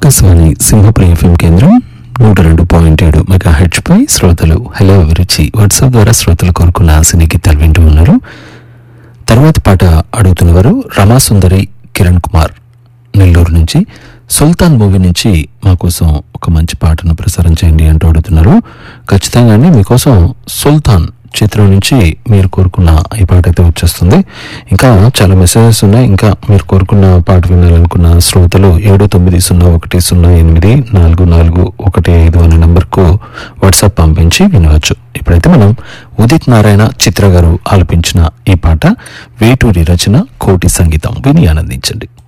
Akashvani Simhapuri FM కేంద్రం నూట రెండు పాయింట్ ఏడు మెగా హెచ్ పై శ్రోతలు హలో అభిరుచి వాట్సాప్ ద్వారా శ్రోతలు కోరుకున్న సినీ గీతాలు వింటూ ఉన్నారు తర్వాత పాట అడుగుతున్నవారు రమాసుందరి కిరణ్ కుమార్ నెల్లూరు నుంచి సుల్తాన్ మూవీ నుంచి మా కోసం ఒక మంచి పాటను ప్రసారం చేయండి అంటూ అడుగుతున్నారు ఖచ్చితంగానే మీకోసం సుల్తాన్ చిత్రం నుంచి మీరు కోరుకున్న ఈ పాట అయితే వచ్చేస్తుంది ఇంకా చాలా మెసేజెస్ ఉన్నాయి ఇంకా మీరు కోరుకున్న పాట వినాలనుకున్న శ్రోతలు ఏడు తొమ్మిది సున్నా ఒకటి సున్నా ఎనిమిది నాలుగు నాలుగు ఒకటి ఐదు అనే నంబర్కు వాట్సాప్ పంపించి వినవచ్చు ఇప్పుడైతే మనం ఉదిత్ నారాయణ చిత్ర గారు ఆలపించిన ఈ పాట వేటూరి రచన కోటి సంగీతం విని ఆనందించండి